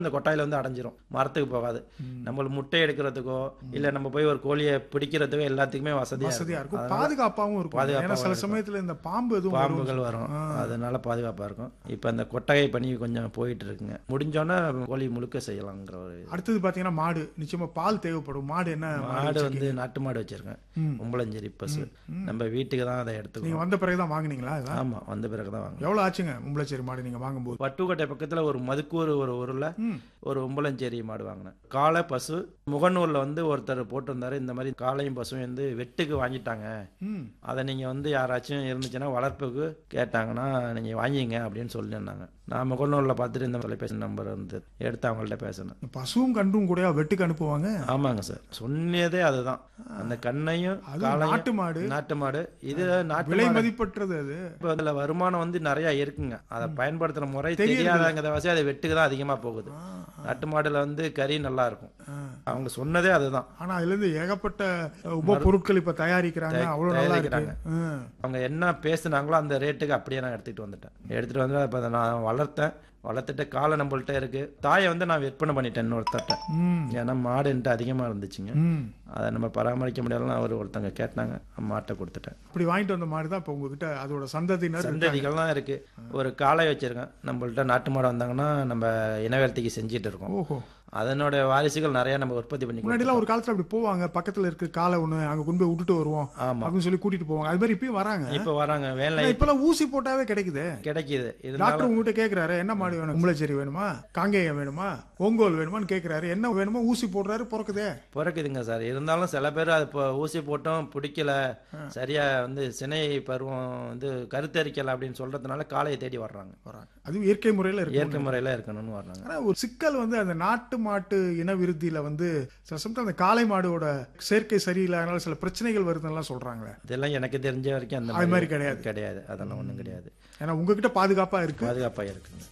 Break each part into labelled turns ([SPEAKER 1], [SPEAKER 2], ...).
[SPEAKER 1] இந்த கொட்டாயில வந்து அடைஞ்சிரும் மரத்துக்கு போகாது நம்மளுக்கு முட்டை எடுக்கிறதுக்கோ இல்ல நம்ம போய் ஒரு கோழியை பிடிக்கிறதுக்கோ எல்லாத்துக்குமே வசதியா
[SPEAKER 2] வசதியா இருக்கும்
[SPEAKER 1] அதனால
[SPEAKER 2] பாதுகாப்பாவும் இருக்கும் ஏன்னா
[SPEAKER 1] பாதுகாப்பாவும்
[SPEAKER 2] சில
[SPEAKER 1] இருக்கும்.
[SPEAKER 2] சமயத்துல இந்த பாம்பு எதுவும் வரும்.
[SPEAKER 1] பாம்புகள் வரும் அதனால பாதுகாப்பா இருக்கும் இப்ப இந்த கொட்டகை பணி கொஞ்சம் போயிட்டு இருக்குங்க முடிஞ்சோன்னா கோழி முழுக்க செய்யலாங்கிற ஒரு இது.
[SPEAKER 2] அடுத்தது பாத்தீங்கன்னா மாடு நிச்சயமா பால் தேவைப்படும் மாடு என்ன
[SPEAKER 1] மாடு வந்து நாட்டு மாடு வச்சிருக்கேன்
[SPEAKER 2] ம்.
[SPEAKER 1] உம்பளஞ்சேரி பசு நம்ம வீட்டுக்கு தான் அதை எடுத்துக்கணும்
[SPEAKER 2] நீங்க வந்த பிறகுதான் வாங்குனீங்களா இதெல்லாம்
[SPEAKER 1] ஆமா வந்த பிறகு தான் வாங்க
[SPEAKER 2] எவ்வளவு ஆச்சுங்க மும்பளச்சேரி மாடு நீங்க வாங்கும்போது
[SPEAKER 1] பட்டுக்கோட்டை பக்கத்துல ஒரு மதுக்கூர் ஒரு ஊர்ல
[SPEAKER 2] ம்.
[SPEAKER 1] ஒரு உம்பளஞ்சேரி மாடு வாங்கினேன் காளை பசு முகநூல்ல வந்து ஒருத்தர் போட்டிருந்தாரு இந்த மாதிரி காளையும் பசுவும் வந்து வெட்டுக்கு வாங்கிட்டாங்க
[SPEAKER 2] ம்
[SPEAKER 1] அதை நீங்க வந்து யாராச்சும் இருந்துச்சுன்னா வளர்ப்புக்கு கேட்டாங்கன்னா நீங்க வாங்கிங்க அப்படின்னு சொல்லியிருந்தாங்க நான் முகநூலில் பார்த்துட்டு இந்த தொலைபேசி நம்பர் வந்து எடுத்து அவங்கள்ட்ட பேசினேன்
[SPEAKER 2] இந்த பசுவும் கன்றும் கூட வெட்டுக்கு அனுப்புவாங்க
[SPEAKER 1] ஆமாங்க சார் சொன்னதே அதுதான் அந்த கண்ணையும்
[SPEAKER 2] அது
[SPEAKER 1] காளையும்
[SPEAKER 2] நாட்டு மாடு
[SPEAKER 1] நாட்டு மாடு இது நாட்டு
[SPEAKER 2] விலை
[SPEAKER 1] மாடு
[SPEAKER 2] மதிப்பற்றது அது
[SPEAKER 1] இப்போ அதில் வருமானம் வந்து நிறைய இருக்குங்க அதை பயன்படுத்துற முறை
[SPEAKER 2] தெரியறது
[SPEAKER 1] தெரியாதங்கிறத வச்சு அது வெட்டுக்கு தான் அதிகமா போகுது நாட்டு மாடுல வந்து கறி நல்லா இருக்கும்
[SPEAKER 2] ஆ.
[SPEAKER 1] அவங்க சொன்னதே அதுதான்
[SPEAKER 2] ஆனா அதுல இருந்து ஏகப்பட்ட அஹ், உப பொருட்கள் இப்ப தயாரிக்கிறாங்க அவ்வளவு நல்லா இருக்கு
[SPEAKER 1] தயாரிக்கிறாங்க.
[SPEAKER 2] ஆ.
[SPEAKER 1] அவங்க என்ன பேசுனாங்களோ அந்த ரேட்டுக்கு அப்படியே நான் எடுத்துக்கிட்டு வந்துட்டேன் எடுத்துட்டு வந்து இப்போ அதை நான் வளர்த்தேன் வளர்த்துட்டு காலை நம்மள்ட்ட இருக்கு தாயை வந்து நான் விற்பனை பண்ணிட்டேன் இன்னொருத்தட்ட
[SPEAKER 2] ம்
[SPEAKER 1] ஏன்னா மாடுன்ட்டு அதிகமா இருந்துச்சுங்க
[SPEAKER 2] ம்
[SPEAKER 1] அதை நம்ம பராமரிக்க முடியலன்னு அவர் ஒருத்தங்க கேட்டாங்க மாட்டை கொடுத்துட்டேன்
[SPEAKER 2] அப்படி வாங்கிட்டு வந்த மாடு தான் இப்ப உங்ககிட்ட அதோட சந்ததியினர் இருக்காங்க.
[SPEAKER 1] சந்ததிகள்லாம் இருக்கு ஒரு காளை வச்சிருக்கேன் நம்மள்ட்ட நாட்டு மாடு வந்தாங்கன்னா நம்ம இனவர்த்திக்கு செஞ்சுட்டு இருக்கோம்
[SPEAKER 2] ஓஹோ
[SPEAKER 1] அதனோட வாரிசுகள் நிறைய நம்ம உற்பத்தி பண்ணி
[SPEAKER 2] முன்னாடி எல்லாம் ஒரு காலத்துல அப்படி போவாங்க பக்கத்துல இருக்க காலை ஒண்ணு அங்க கொண்டு போய் விட்டுட்டு வருவோம்
[SPEAKER 1] ஆமா
[SPEAKER 2] அப்படின்னு சொல்லி கூட்டிட்டு போவாங்க அது மாதிரி இப்பயும் வராங்க
[SPEAKER 1] இப்ப வராங்க வேலை
[SPEAKER 2] ஆனா இப்பெல்லாம் ஊசி போட்டாவே கிடைக்குது
[SPEAKER 1] கிடைக்குது இருந்தாலும்
[SPEAKER 2] டாக்டர் உங்ககிட்ட கேக்குறாரு என்ன மாடு வேணும் கும்பளச்சேரி வேணுமா காங்கேயம் வேணுமா ஓங்கோல் வேணுமான்னு கேக்குறாரு என்ன வேணுமோ ஊசி போடுறாரு பிறக்குதே
[SPEAKER 1] பிறக்குதுங்க சார் இருந்தாலும் சில பேர் அது இப்போ ஊசி போட்டும் பிடிக்கல சரியா வந்து சினை பருவம் வந்து கருத்தரிக்கல அப்படின்னு சொல்றதுனால காளையை தேடி வர்றாங்க
[SPEAKER 2] வராங்க அதுவும் இயற்கை முறையில இருக்கு
[SPEAKER 1] இயற்கை முறையில இருக்கணும்னு வர்றாங்க
[SPEAKER 2] ஆனா ஒரு சிக்கல் வந்து அந்த நாட்டு மாட்டு இன விருத்தியில வந்து சில சமயத்துல அந்த காளை மாடோட சேர்க்கை சரியில்லாதனால சில பிரச்சனைகள் வருதுன்னு சொல்றாங்களே
[SPEAKER 1] இதெல்லாம் எனக்கு தெரிஞ்ச வரைக்கும் அந்த
[SPEAKER 2] அது மாதிரி கிடையாது.
[SPEAKER 1] கிடையாது அதெல்லாம் ஒண்ணும் கிடையாது
[SPEAKER 2] ஏன்னா உங்ககிட்ட பாதுகாப்பா இருக்கு
[SPEAKER 1] பாதுகாப்பா இருக்குங்க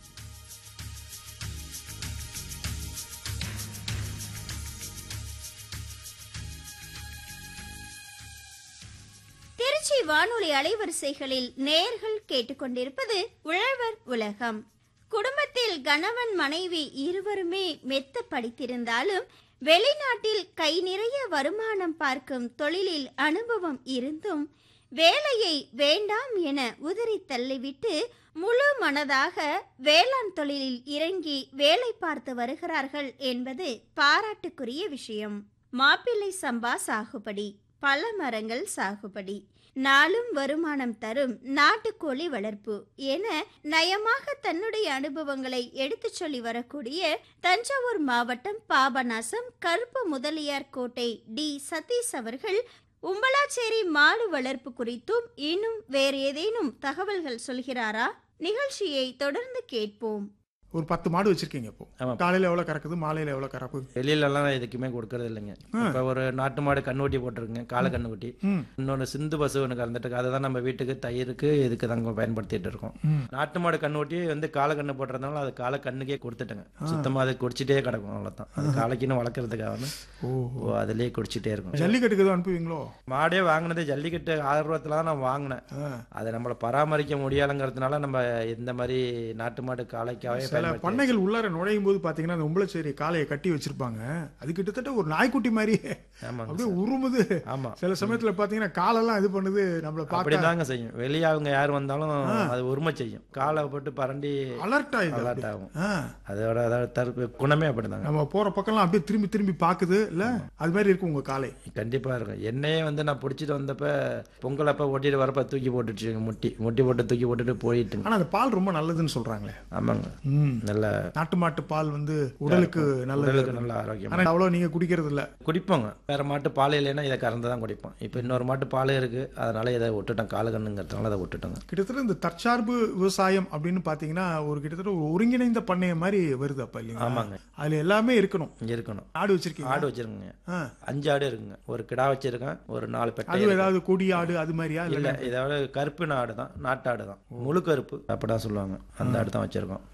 [SPEAKER 3] திருச்சி வானொலி அலைவரிசைகளில் நேர்கள் கேட்டுக்கொண்டிருப்பது உழவர் உலகம் குடும்பத்தில் கணவன் மனைவி இருவருமே மெத்த படித்திருந்தாலும் வெளிநாட்டில் கை நிறைய வருமானம் பார்க்கும் தொழிலில் அனுபவம் இருந்தும் வேலையை வேண்டாம் என உதறி தள்ளிவிட்டு முழு மனதாக வேளாண் தொழிலில் இறங்கி வேலை பார்த்து வருகிறார்கள் என்பது பாராட்டுக்குரிய விஷயம் மாப்பிள்ளை சம்பா சாகுபடி பல மரங்கள் சாகுபடி நாளும் வருமானம் தரும் நாட்டுக்கோழி வளர்ப்பு என நயமாக தன்னுடைய அனுபவங்களை எடுத்துச் சொல்லி வரக்கூடிய தஞ்சாவூர் மாவட்டம் பாபநாசம் கருப்பு முதலியார் கோட்டை டி சதீஷ் அவர்கள் உம்பலாச்சேரி மாடு வளர்ப்பு குறித்தும் இன்னும் வேறு ஏதேனும் தகவல்கள் சொல்கிறாரா நிகழ்ச்சியை தொடர்ந்து கேட்போம்
[SPEAKER 2] ஒரு பத்து மாடு வச்சிருக்கீங்க இப்போ
[SPEAKER 1] ஆமா.
[SPEAKER 2] காலையில எவ்வளவு கறக்குது மாலையில எவ்வளவு கறக்குது
[SPEAKER 1] வெளியில எல்லாம் நான் எதுக்குமே கொடுக்கறது இல்லைங்க இப்ப ஒரு நாட்டு மாடு கண்ணுக்குட்டி போட்டிருக்குங்க காலை கண்ணுக்குட்டி
[SPEAKER 2] ம்
[SPEAKER 1] இன்னொன்று சிந்து பசு ஒன்று கறந்துட்டு அதை தான் நம்ம வீட்டுக்கு தயிருக்கு இதுக்கு தாங்க பயன்படுத்திட்டு இருக்கோம்
[SPEAKER 2] ம்.
[SPEAKER 1] நாட்டு மாடு கண்ணுக்குட்டி வந்து காலை கண்ணு போட்டுறதுனால அது காலை கண்ணுக்கே கொடுத்துட்டுங்க சுத்தமா அது குடிச்சிட்டே கிடக்கும் அவ்வளோதான் அது காலைக்குன்னு வளர்க்குறதுக்காக
[SPEAKER 2] ஓ
[SPEAKER 1] ஓ அதுலயே குடிச்சிட்டே இருக்கும்
[SPEAKER 2] ஜல்லிக்கட்டுக்கு எதுவும் அனுப்புவீங்களோ
[SPEAKER 1] மாடே வாங்கினது ஜல்லிக்கட்டு ஆர்வத்தில் தான் நான் வாங்கினேன்
[SPEAKER 2] ஆ.
[SPEAKER 1] அதை நம்மளை பராமரிக்க முடியலைங்கிறதுனால நம்ம இந்த மாதிரி நாட்டு மாடு காளைக்காவே
[SPEAKER 2] சில
[SPEAKER 1] பயன்படுத்தி
[SPEAKER 2] பண்ணைகள் உள்ளார நுழையும் போது பாத்தீங்கன்னா அந்த உம்பளச்சேரி காளையை கட்டி வச்சிருப்பாங்க அது கிட்டத்தட்ட ஒரு நாய்க்குட்டி மாதிரி
[SPEAKER 1] ஆமாங்க
[SPEAKER 2] அப்படியே உருமுது
[SPEAKER 1] ஆமா
[SPEAKER 2] சில சமயத்துல பாத்தீங்கன்னா காலெல்லாம் இது பண்ணுது நம்மள பார்த்தா
[SPEAKER 1] அப்படிதாங்க செய்யும் வெளியே அவங்க யார் வந்தாலும் அது உரிமை செய்யும் காலை போட்டு பரண்டி
[SPEAKER 2] அலர்ட் ஆயிடுது
[SPEAKER 1] அலர்ட் ஆகும்
[SPEAKER 2] ஆ.
[SPEAKER 1] அதோட அதாவது தற்பு குணமே அப்படிதாங்க
[SPEAKER 2] நம்ம போற பக்கம்லாம் அப்படியே திரும்பி திரும்பி பாக்குது இல்ல அது மாதிரி இருக்கும் உங்க காலை
[SPEAKER 1] கண்டிப்பா இருக்கும் என்னையே வந்து நான் பிடிச்சிட்டு வந்தப்ப பொங்கல் அப்ப ஓட்டிட்டு வரப்ப தூக்கி போட்டுச்சுங்க முட்டி முட்டி போட்டு தூக்கி போட்டுட்டு போயிட்டுங்க
[SPEAKER 2] ஆனா அந்த பால் ரொம்ப நல்லதுன்னு சொல்றாங்களே
[SPEAKER 1] ஆமாங்க
[SPEAKER 2] ம்.
[SPEAKER 1] நல்ல
[SPEAKER 2] நாட்டு மாட்டு பால் வந்து உடலுக்கு நல்லது
[SPEAKER 1] உடலுக்கு நல்ல ஆரோக்கியம்
[SPEAKER 2] ஆனா அவ்வளவு நீங்க குடிக்கிறது இல்ல
[SPEAKER 1] குடிப்போங்க வேற மாட்டு பால் இல்லைன்னா இதை கறந்து தான் குடிப்போம் இப்போ இன்னொரு மாட்டு பால் இருக்கு அதனால இதை விட்டுட்டோம் காலு கண்ணுங்கிறதுனால அதை விட்டுட்டோங்க
[SPEAKER 2] கிட்டத்தட்ட இந்த தற்சார்பு விவசாயம் அப்படின்னு பாத்தீங்கன்னா ஒரு கிட்டத்தட்ட ஒரு ஒருங்கிணைந்த பண்ணைய மாதிரி வருது அப்ப இல்லைங்களா
[SPEAKER 1] ஆமாங்க
[SPEAKER 2] அதுல எல்லாமே இருக்கணும்
[SPEAKER 1] இங்க இருக்கணும்
[SPEAKER 2] ஆடு வச்சிருக்கீங்க
[SPEAKER 1] ஆடு வச்சிருக்கோங்க
[SPEAKER 2] ஆ.
[SPEAKER 1] அஞ்சு ஆடு இருக்குங்க ஒரு கிடா வச்சிருக்கேன் ஒரு நாலு பெட்டை
[SPEAKER 2] அது ஏதாவது கொடி ஆடு அது மாதிரியா இல்ல
[SPEAKER 1] இல்ல இதோட கருப்பு ஆடு தான் நாட்டாடு தான் முழு கருப்பு அப்படிதான் சொல்லுவாங்க அந்த ஆடு தான் வச்சிருக்கோம் அதுல இருந்து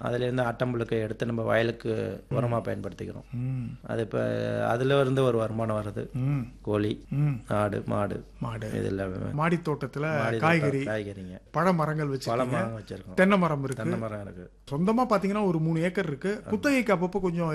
[SPEAKER 1] ஆட்டம்புழுக்கை எடுத்து நம்ம வயலுக்கு உரமா பயன்படுத்திக்கிறோம்
[SPEAKER 2] ம்
[SPEAKER 1] அது இப்போ அதுல இருந்து ஒரு வருமானம் வருது
[SPEAKER 2] ம்
[SPEAKER 1] கோழி
[SPEAKER 2] ம்
[SPEAKER 1] ஆடு மாடு
[SPEAKER 2] மாடு
[SPEAKER 1] இது எல்லாமே
[SPEAKER 2] மாடி தோட்டத்துல
[SPEAKER 1] மாடி
[SPEAKER 2] காய்கறி
[SPEAKER 1] தோட்டம், காய்கறிங்க
[SPEAKER 2] பழ மரங்கள்
[SPEAKER 1] பல
[SPEAKER 2] வச்சிருக்கீங்க
[SPEAKER 1] மரம் வச்சிருக்கோம்
[SPEAKER 2] தென்னை மரம் இருக்கு
[SPEAKER 1] தென்னை மரம் இருக்கு
[SPEAKER 2] சொந்தமா பாத்தீங்கன்னா ஒரு மூணு ஏக்கர் இருக்கு குத்தகைக்கு அப்பப்போ கொஞ்சம்